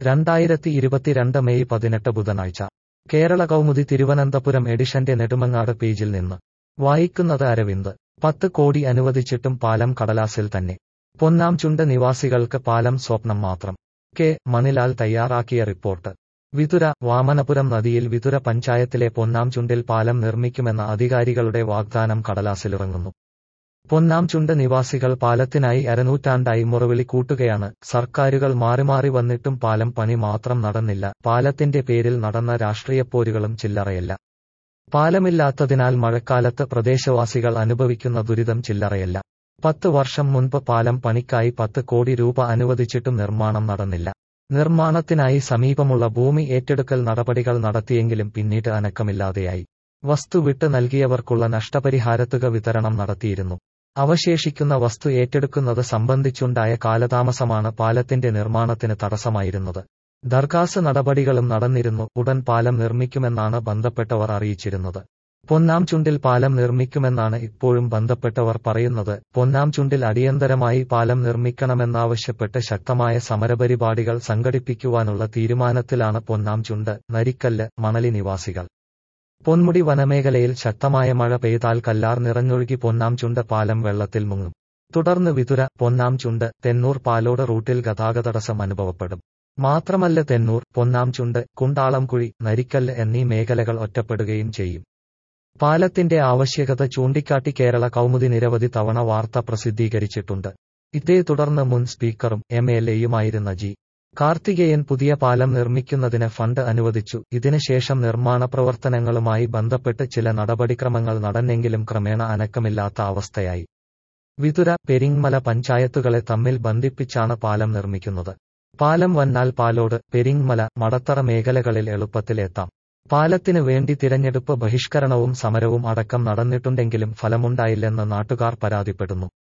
രണ്ടായിരത്തി ഇരുപത്തിരണ്ട് മെയ് പതിനെട്ട് ബുധനാഴ്ച കേരള കൗമുദി തിരുവനന്തപുരം എഡിഷന്റെ നെടുമങ്ങാട് പേജിൽ നിന്ന് വായിക്കുന്നത് അരവിന്ദ് പത്ത് കോടി അനുവദിച്ചിട്ടും പാലം കടലാസിൽ തന്നെ പൊന്നാം ചുണ്ട് നിവാസികൾക്ക് പാലം സ്വപ്നം മാത്രം കെ മണിലാൽ തയ്യാറാക്കിയ റിപ്പോർട്ട് വിതുര വാമനപുരം നദിയിൽ വിതുര പഞ്ചായത്തിലെ പൊന്നാം ചുണ്ടിൽ പാലം നിർമ്മിക്കുമെന്ന അധികാരികളുടെ വാഗ്ദാനം കടലാസിലിറങ്ങുന്നു പൊന്നാം ചുണ്ട് നിവാസികൾ പാലത്തിനായി അരനൂറ്റാണ്ടായി മുറവിളി കൂട്ടുകയാണ് സർക്കാരുകൾ മാറി മാറി വന്നിട്ടും പാലം പണി മാത്രം നടന്നില്ല പാലത്തിന്റെ പേരിൽ നടന്ന രാഷ്ട്രീയപ്പോരുകളും ചില്ലറയല്ല പാലമില്ലാത്തതിനാൽ മഴക്കാലത്ത് പ്രദേശവാസികൾ അനുഭവിക്കുന്ന ദുരിതം ചില്ലറയല്ല പത്ത് വർഷം മുൻപ് പാലം പണിക്കായി പത്ത് കോടി രൂപ അനുവദിച്ചിട്ടും നിർമ്മാണം നടന്നില്ല നിർമ്മാണത്തിനായി സമീപമുള്ള ഭൂമി ഏറ്റെടുക്കൽ നടപടികൾ നടത്തിയെങ്കിലും പിന്നീട് അനക്കമില്ലാതെയായി വസ്തു വിട്ട് നൽകിയവർക്കുള്ള നഷ്ടപരിഹാരത്തുക വിതരണം നടത്തിയിരുന്നു അവശേഷിക്കുന്ന വസ്തു ഏറ്റെടുക്കുന്നത് സംബന്ധിച്ചുണ്ടായ കാലതാമസമാണ് പാലത്തിന്റെ നിർമ്മാണത്തിന് തടസ്സമായിരുന്നത് ദർഖാസ് നടപടികളും നടന്നിരുന്നു ഉടൻ പാലം നിർമ്മിക്കുമെന്നാണ് ബന്ധപ്പെട്ടവർ അറിയിച്ചിരുന്നത് പൊന്നാം ചുണ്ടിൽ പാലം നിർമ്മിക്കുമെന്നാണ് ഇപ്പോഴും ബന്ധപ്പെട്ടവർ പറയുന്നത് പൊന്നാം ചുണ്ടിൽ അടിയന്തരമായി പാലം നിർമ്മിക്കണമെന്നാവശ്യപ്പെട്ട് ശക്തമായ സമരപരിപാടികൾ സംഘടിപ്പിക്കുവാനുള്ള തീരുമാനത്തിലാണ് പൊന്നാം ചുണ്ട് നരിക്കല്ല് മണലി നിവാസികൾ പൊന്മുടി വനമേഖലയിൽ ശക്തമായ മഴ പെയ്താൽ കല്ലാർ നിറഞ്ഞൊഴുകി പൊന്നാം ചുണ്ട് പാലം വെള്ളത്തിൽ മുങ്ങും തുടർന്ന് വിതുര പൊന്നാം ചുണ്ട് തെന്നൂർ പാലോട് റൂട്ടിൽ ഗതാഗതടസ്സം അനുഭവപ്പെടും മാത്രമല്ല തെന്നൂർ പൊന്നാം ചുണ്ട് കുണ്ടാളംകുഴി നരിക്കല്ല് എന്നീ മേഖലകൾ ഒറ്റപ്പെടുകയും ചെയ്യും പാലത്തിന്റെ ആവശ്യകത ചൂണ്ടിക്കാട്ടി കേരള കൗമുദി നിരവധി തവണ വാർത്ത പ്രസിദ്ധീകരിച്ചിട്ടുണ്ട് ഇതേ തുടർന്ന് മുൻ സ്പീക്കറും എം എൽ എയുമായിരുന്ന ജി കാർത്തികേയൻ പുതിയ പാലം നിർമ്മിക്കുന്നതിന് ഫണ്ട് അനുവദിച്ചു ഇതിനുശേഷം നിർമ്മാണ പ്രവർത്തനങ്ങളുമായി ബന്ധപ്പെട്ട് ചില നടപടിക്രമങ്ങൾ നടന്നെങ്കിലും ക്രമേണ അനക്കമില്ലാത്ത അവസ്ഥയായി വിതുര പെരിങ്മല പഞ്ചായത്തുകളെ തമ്മിൽ ബന്ധിപ്പിച്ചാണ് പാലം നിർമ്മിക്കുന്നത് പാലം വന്നാൽ പാലോട് പെരിങ്മല മടത്തറ മേഖലകളിൽ എളുപ്പത്തിൽ എത്താം പാലത്തിന് വേണ്ടി തിരഞ്ഞെടുപ്പ് ബഹിഷ്കരണവും സമരവും അടക്കം നടന്നിട്ടുണ്ടെങ്കിലും ഫലമുണ്ടായില്ലെന്ന് നാട്ടുകാർ പരാതിപ്പെടുന്നു